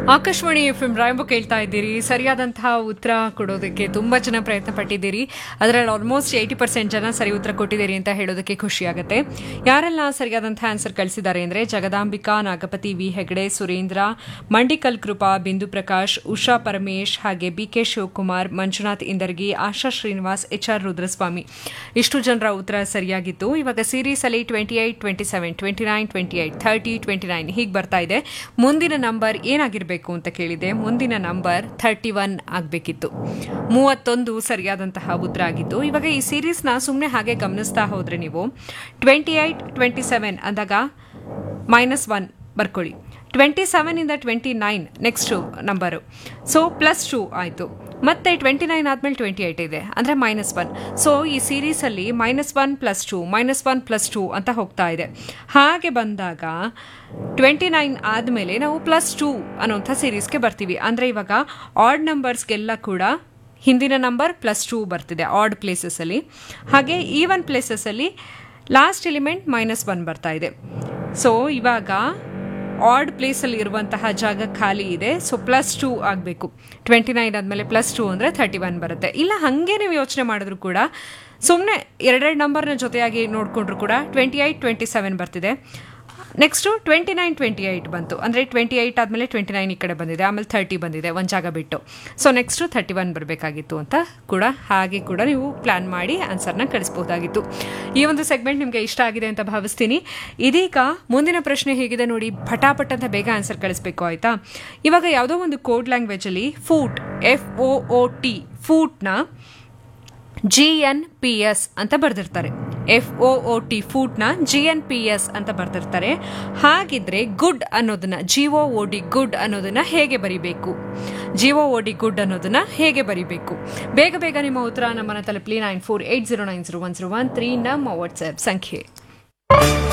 Akashvani F M ರಾಯಂಬ ಕೇಳ್ತಾ ಇದ್ದೀರಿ ಸರಿಯಾದಂತಹ ಉತ್ತರ ಕೊಡೋದಕ್ಕೆ ತುಂಬಾ ಜನ ಪ್ರಯತ್ನ ಪಟ್ಟಿದ್ದೀರಿ ಅದರಲ್ಲಿ ಆಲ್ಮೋಸ್ಟ್ ಏಯ್ಟಿ ಪರ್ಸೆಂಟ್ ಜನ ಸರಿ ಉತ್ತರ ಕೊಟ್ಟಿದ್ದೀರಿ ಅಂತ ಹೇಳೋದಕ್ಕೆ ಖುಷಿ ಆಗುತ್ತೆ ಯಾರೆಲ್ಲ ಸರಿಯಾದಂತಹ ಆನ್ಸರ್ ಕಳಿಸಿದ್ದಾರೆ ಅಂದ್ರೆ ಜಗದಾಂಬಿಕಾ ನಾಗಪತಿ ವಿ ಹೆಗಡೆ ಸುರೇಂದ್ರ ಮಂಡಿಕಲ್ ಕೃಪಾ ಬಿಂದು ಪ್ರಕಾಶ್ ಉಷಾ ಪರಮೇಶ್ ಹಾಗೆ B K Shivakumar Manjunath Indargi Asha Srinivas H R Rudraswamy ಇಷ್ಟು ಜನರ ಉತ್ತರ ಸರಿಯಾಗಿತ್ತು ಇವಾಗ ಸೀರೀಸ್ ಅಲ್ಲಿ twenty eight twenty seven twenty nine twenty eight thirty twenty nine ಹೀಗೆ ಬರ್ತಾ ಇದೆ ಮುಂದಿನ ನಂಬರ್ ಏನಾಗಿರಬೇಕು ಅಂತ ಕೇಳಿದೆ ಮುಂದಿನ ನಂಬರ್ ಥರ್ಟಿ ಒನ್ ಆಗಬೇಕಿತ್ತು ಮೂವತ್ತೊಂದು ಸರಿಯಾದಂತಹ ಉತ್ತರ ಆಗಿತ್ತು ಇವಾಗ ಈ ಸೀರೀಸ್ನ ಸುಮ್ಮನೆ ಹಾಗೆ ಗಮನಿಸ್ತಾ ಹೋದ್ರೆ ನೀವು ಟ್ವೆಂಟಿ ಏಟ್ ಟ್ವೆಂಟಿ ಸೆವೆನ್ ಅಂದಾಗ ಮೈನಸ್ ಒನ್ ಬರ್ಕೊಳ್ಳಿ ಟ್ವೆಂಟಿ ಸೆವೆನಿಂದ twenty nine next number so plus two ಆಯಿತು ಮತ್ತೆ ಟ್ವೆಂಟಿ ನೈನ್ ಆದಮೇಲೆ ಟ್ವೆಂಟಿ ಏಯ್ಟ್ ಇದೆ ಅಂದರೆ ಮೈನಸ್ ಒನ್ ಸೊ ಈ ಸೀರೀಸಲ್ಲಿ minus one plus two minus one plus two ಅಂತ ಹೋಗ್ತಾ ಇದೆ ಹಾಗೆ ಬಂದಾಗ ಟ್ವೆಂಟಿ ನೈನ್ ಆದಮೇಲೆ ನಾವು ಪ್ಲಸ್ ಟು ಅನ್ನೋಂಥ ಸೀರೀಸ್ಗೆ ಬರ್ತೀವಿ ಅಂದರೆ ಇವಾಗ ಆಡ್ ನಂಬರ್ಸ್ಗೆಲ್ಲ ಕೂಡ ಹಿಂದಿನ ನಂಬರ್ ಪ್ಲಸ್ ಟೂ ಬರ್ತಿದೆ ಆಡ್ ಪ್ಲೇಸಸಲ್ಲಿ ಹಾಗೆ ಈವನ್ ಪ್ಲೇಸಸಲ್ಲಿ ಲಾಸ್ಟ್ ಎಲಿಮೆಂಟ್ ಮೈನಸ್ ಒನ್ ಬರ್ತಾ ಇದೆ ಸೊ ಇವಾಗ ಆಡ್ ಪ್ಲೇಸಲ್ಲಿ ಇರುವಂತಹ ಜಾಗ ಖಾಲಿ ಇದೆ ಸೊ ಪ್ಲಸ್ ಟೂ ಆಗಬೇಕು ಟ್ವೆಂಟಿ ನೈನ್ ಆದಮೇಲೆ ಪ್ಲಸ್ ಟೂ ಅಂದರೆ ಥರ್ಟಿ ಒನ್ ಬರುತ್ತೆ ಇಲ್ಲ ಹಾಗೆ ನೀವು ಯೋಚನೆ ಮಾಡಿದ್ರು ಕೂಡ ಸುಮ್ಮನೆ ಎರಡೆರಡು ನಂಬರ್ನ ಜೊತೆಯಾಗಿ ನೋಡಿಕೊಂಡ್ರು ಕೂಡ ಟ್ವೆಂಟಿ ಏಯ್ಟ್ ಟ್ವೆಂಟಿ ಸೆವೆನ್ ಬರ್ತಿದೆ next twenty nine twenty eight ಬಂತು ಅಂದರೆ ಟ್ವೆಂಟಿ ಏಯ್ಟ್ ಆದಮೇಲೆ ಟ್ವೆಂಟಿ ನೈನ್ ಈ ಕಡೆ ಬಂದಿದೆ ಆಮೇಲೆ ಥರ್ಟಿ ಬಂದಿದೆ ಒಂದು ಜಾಗ ಬಿಟ್ಟು ಸೊ ನೆಕ್ಸ್ಟು ಥರ್ಟಿ ಒನ್ ಬರಬೇಕಾಗಿತ್ತು ಅಂತ ಕೂಡ ಹಾಗೆ ಕೂಡ ನೀವು ಪ್ಲ್ಯಾನ್ ಮಾಡಿ ಆನ್ಸರ್ನ ಕಳಿಸ್ಬೋದಾಗಿತ್ತು ಈ ಒಂದು ಸೆಗ್ಮೆಂಟ್ ನಿಮಗೆ ಇಷ್ಟ ಆಗಿದೆ ಅಂತ ಭಾವಿಸ್ತೀನಿ ಇದೀಗ ಮುಂದಿನ ಪ್ರಶ್ನೆ ಹೇಗಿದೆ ನೋಡಿ ಪಟಾಪಟ್ ಅಂತ ಬೇಗ ಆನ್ಸರ್ ಕಳಿಸ್ಬೇಕು ಆಯಿತಾ ಇವಾಗ ಯಾವುದೋ ಒಂದು ಕೋಡ್ ಲ್ಯಾಂಗ್ವೇಜಲ್ಲಿ foot F O O T ಫೂಟ್ನ ಜಿ ಎನ್ ಪಿ ಎಸ್ ಅಂತ ಬರೆದಿರ್ತಾರೆ ಎಫ್ ಒ ಒ ಟಿ ಫೂಟ್ನ ಜಿ ಎನ್ ಪಿ ಎಸ್ ಅಂತ ಬರೆದಿರ್ತಾರೆ ಹಾಗಿದ್ರೆ ಗುಡ್ ಅನ್ನೋದನ್ನ G O O D good ಅನ್ನೋದನ್ನ ಹೇಗೆ ಬರಿಬೇಕು G O O D good ಅನ್ನೋದನ್ನ ಹೇಗೆ ಬರಿಬೇಕು ಬೇಗ ಬೇಗ ನಿಮ್ಮ ಉತ್ತರ ನಮ್ಮನ್ನ ತಲುಪಲಿ nine four eight zero nine zero one zero one three ನಮ್ಮ ವಾಟ್ಸ್ಆ್ಯಪ್ ಸಂಖ್ಯೆ